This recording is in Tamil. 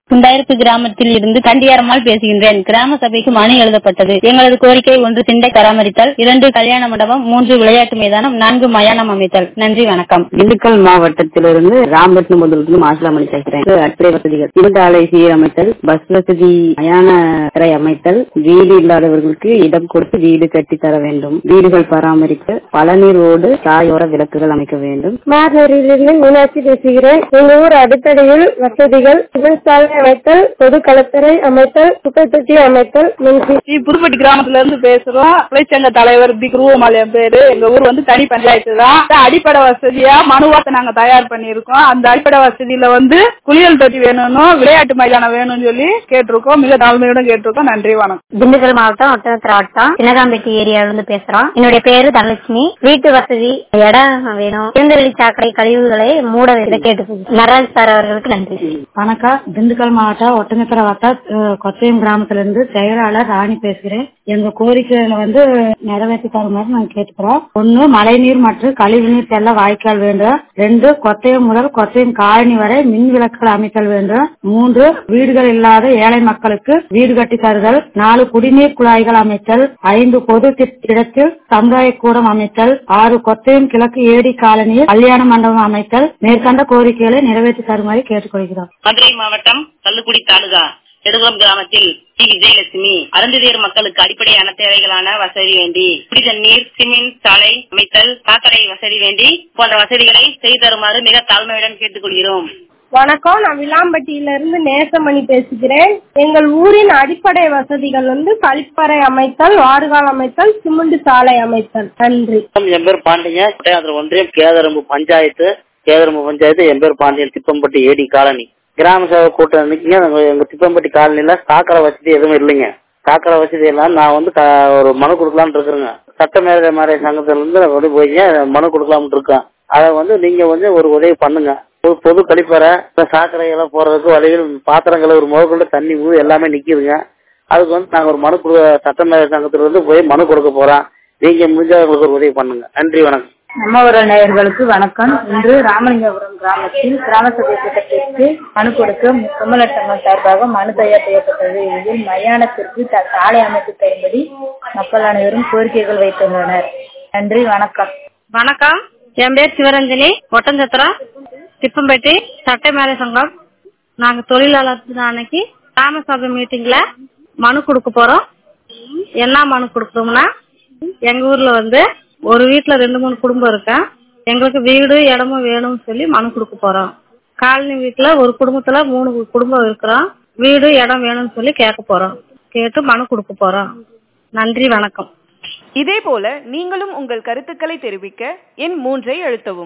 குண்டாயிருப்பு கிராமத்தில் இருந்து கண்டியாரம்மாள் பேசுகின்றேன் கிராம சபைக்கு மனு எழுதப்பட்டது எங்களது கோரிக்கை ஒன்று திண்டை பராமரித்தல் இரண்டு கல்யாண மண்டபம் மூன்று விளையாட்டு மைதானம் நான்கு மயானம் அமைத்தல் நன்றி வணக்கம் திண்டுக்கல் மாவட்டத்திலிருந்து ராம்பட்டினம் முதலிருந்து மாசிலாமணி பேசுறேன் அடிப்படை வசதிகள் சிமெண்ட் ஆலை சீரமைத்தல் பஸ் வசதி மயான அறை அமைத்தல் வீடு இல்லாதவர்களுக்கு இடம் கொடுத்து வீடு கட்டி தர வேண்டும் வீடுகள் பராமரிக்க பழநீர் ரோடு சாயோர விளக்குகள் அமைக்க வேண்டும் மார்னரிலிருந்து மீனாட்சி பேசுகிறேன் எங்க ஊர் அடிப்படையில் வசதிகள் சிவில் சாலை அமைத்தல் பொது கலத்தரை அமைத்தல் குப்பை தொட்டி அமைத்தல் நன்றி புதுப்பட்டி கிராமத்துல இருந்து பேசுறோம் தொழிற்சங்க தலைவர் பி குருவமாலயம் பேரு எங்க ஊர் வந்து தனி பஞ்சாயத்து தான் அடிப்படை வசதியா மனுவாக்க நாங்க தயார் பண்ணிருக்கோம் அந்த அடிப்படை வசதியில வந்து குளியல் தொட்டி வேணும்னு விளையாட்டு மைதானம் வேணும்னு சொல்லி கேட்டிருக்கோம் மிக தாழ்மையுடன் கேட்டிருக்கோம் நன்றி வணக்கம் திண்டுக்கல் மாவட்டம் ஒட்டனத்திர வட்டம் சின்னகாம்பட்டி ஏரியால இருந்து பேசுறோம் என்னுடைய பேரு தனலட்சுமி வீட்டு வசதி இடம் வேணும் திறந்தவெளி சாக்கடை கழிவுகளை மூட வேண்டும் கேட்டு நடராஜ் சார் அவர்களுக்கு நன்றி வணக்கம் திண்டுக்கல் மாவட்டம் ஒட்டஞ்சத்திர வட்டம் அஹ், கொச்சையம் கிராமத்துல இருந்து செயலாளர் ராணி பேசுகிறேன் எங்க கோரிக்கைகளை வந்து நிறைவேற்றி தருமாறு நாங்க கேட்டுக்கிறோம் ஒண்ணு மழைநீர் மற்றும் கழிவுநீர் செல்ல வாய்க்கால் வேண்டும் ரெண்டு கொத்தையம் முதல் கொத்தையம் காலனி வரை மின் விளக்குகள் அமைத்தல் வேண்டும் மூன்று வீடுகள் இல்லாத ஏழை மக்களுக்கு வீடு கட்டி தருதல் நாலு குடிநீர் குழாய்கள் அமைத்தல் ஐந்து பொது திட்ட- இடத்தில் சமுதாய கூடம் அமைத்தல் ஆறு கொத்தையம் கிழக்கு ஏடி காலனியில் கல்யாண மண்டபம் அமைத்தல் மேற்கண்ட கோரிக்கைகளை நிறைவேற்றி தருமாறு கேட்டுக்கொள்கிறோம் மதுரை மாவட்டம் கள்ளுக்குடி தாலுகா நெடுகுளம் கிராமத்தில் டி விஜயலட்சுமி அருந்ததியர் மக்களுக்கு அடிப்படையான தேவைகளான வசதி வேண்டி குடிதண்ணீர் சிமெண்ட் சாலை அமைத்தல் சாக்கடை வசதி வேண்டி போன்ற வசதிகளை செய்து தருமாறு மிக தாழ்மையுடன் கேட்டுக்கொள்கிறோம் வணக்கம் நான் விளாம்பட்டியில இருந்து நேசமணி பேசுகிறேன் எங்கள் ஊரின் அடிப்படை வசதிகள் வந்து கழிப்பறை அமைத்தல் வாறுகால் அமைத்தல் சிமெண்ட் சாலை அமைத்தல் நன்றி என் பேர் பாண்டிங்க கோட்டையாந்திர ஒன்றியம் கேதரம்பு பஞ்சாயத்து கேதரம்பு பஞ்சாயத்து என் பேர் பாண்டியன் திப்பம்பட்டி ஏடி காலனி கிராம சேவை கூட்டம் நிற்கிங்க எங்க எங்க திப்பம்பட்டி காலனில சாக்கடை வசதி எதுவும் இல்லைங்க சாக்கடை வசதி எல்லாம் நான் வந்து க- ஒரு மனு கொடுக்கலாம்னு இருக்கிறேங்க சட்டமேதை மாதிரி சங்கத்துல இருந்து நான் கொண்டு போய் மனு கொடுக்கலாம்னு இருக்கேன் அதை வந்து நீங்க வந்து ஒரு உதவி பண்ணுங்க பொது பொது கழிப்பறை இந்த சாக்கடை எல்லாம் போறதுக்கு வழியில் பாத்திரங்களை ஒரு முதற்கொண்டு தண்ணி ஊ எல்லாமே நிக்குதுங்க அதுக்கு வந்து நாங்க ஒரு மனு கொடு சட்டமேதை சங்கத்துல இருந்து போய் மனு கொடுக்க போறோம் நீங்க முடிஞ்சா எங்களுக்கு ஒரு உதவி பண்ணுங்க நன்றி வணக்கம் நம்ம ஒரு நேயர்களுக்கு வணக்கம் இன்று ராமலிங்கபுரம் கிராமத்தில் கிராம சபை கூட்டத்திற்கு மனு கொடுக்க குமலட்டம்மன் சார்பாக மனு தயார் செய்யப்பட்டது இதில் மயானத்திற்கு த- சாலை அமைத்து தரும்படி மக்கள் அனைவரும் கோரிக்கைகள் வைத்துள்ளனர் நன்றி வணக்கம் வணக்கம் என் பேர் சிவரஞ்சனி ஒட்டஞ்சத்திரம் திப்பம்பட்டி சட்டை மேலை சங்கம் நாங்க தொழிலாளர் தின அன்னைக்கு கிராம சபை மீட்டிங்ல மனு கொடுக்க போறோம் என்ன மனு கொடுக்குறோம்னா எங்க ஊர்ல வந்து ஒரு வீட்ல ரெண்டு மூணு குடும்பம் இருக்கேன் எங்களுக்கு வீடு இடமும் வேணும்னு சொல்லி மனு கொடுக்க போறோம் காலனி வீட்டுல ஒரு குடும்பத்துல மூணு குடும்பம் இருக்கிறோம் வீடு இடம் வேணும்னு சொல்லி கேட்க போறோம் கேட்டு மனு கொடுக்க போறோம் நன்றி வணக்கம் இதேபோல நீங்களும் உங்கள் கருத்துக்களை தெரிவிக்க எண் மூன்றை அழுத்தவும்